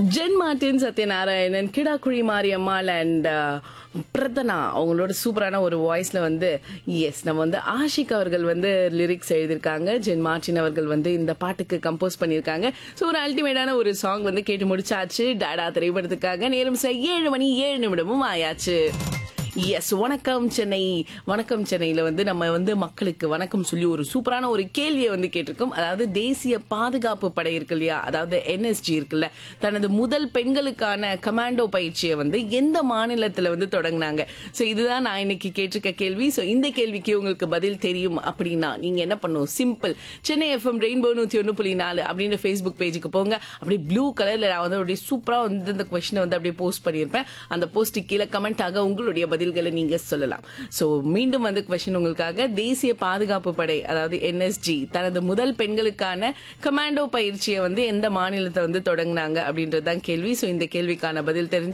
gen Martin Sathyanarayanan Kidakkuzhi Mariammal and Prathana அவங்களோட சூப்பரான ஒரு வாய்ஸ்ல வந்து எஸ் நம்ம வந்து ஆஷிக் அவர்கள் வந்து லிரிக்ஸ் எழுதியிருக்காங்க ஜென் மார்டின் அவர்கள் வந்து இந்த பாட்டுக்கு கம்போஸ் பண்ணியிருக்காங்க ஸோ ஒரு அல்டிமேட்டான ஒரு சாங் வந்து கேட்டு முடிச்சாச்சு டாடா திரைப்படத்துக்காக நேரம் ச- ஏழு மணி ஏழு நிமிடமும் ஆயாச்சு எஸ் வணக்கம் சென்னை வணக்கம் சென்னையில வந்து நம்ம வந்து மக்களுக்கு வணக்கம் சொல்லி ஒரு சூப்பரான ஒரு கேள்வியை வந்து கேட்டிருக்கோம் அதாவது தேசிய பாதுகாப்பு படை இருக்கு இல்லையா அதாவது என்எஸ்ஜி இருக்குல்ல தனது முதல் பெண்களுக்கான கமாண்டோ பயிற்சியை வந்து எந்த மாநிலத்துல வந்து தொடங்கினாங்க ஸோ இதுதான் நான் இன்னைக்கு கேட்டிருக்க கேள்வி ஸோ இந்த கேள்விக்கு உங்களுக்கு பதில் தெரியும் அப்படின்னா நீங்க என்ன பண்ணணும் சிம்பிள் சென்னை எஃப்எம் ரெயின்போ நூத்தி ஒன்று புள்ளி நாலு அப்படின்ற ஃபேஸ்புக் பேஜுக்கு போங்க அப்படியே ப்ளூ கலர்ல நான் வந்து அப்படியே சூப்பரா வந்து இந்த கொஸ்டினை வந்து அப்படியே போஸ்ட் பண்ணியிருப்பேன் அந்த போஸ்ட் கீழே கமெண்டாக உங்களுடைய பதில்களை நீங்க சொல்லலாம் ஸோ மீண்டும் வந்து கொஸ்டின் உங்களுக்காக தேசிய பாதுகாப்பு படை அதாவது என்எஸ்ஜி தனது முதல் பெண்களுக்கான கமாண்டோ பயிற்சியை வந்து எந்த மாநிலத்தை வந்து தொடங்கினாங்க அப்படின்றது தான் கேள்வி ஸோ இந்த கேள்விக்கான பதில் தெரிஞ்சு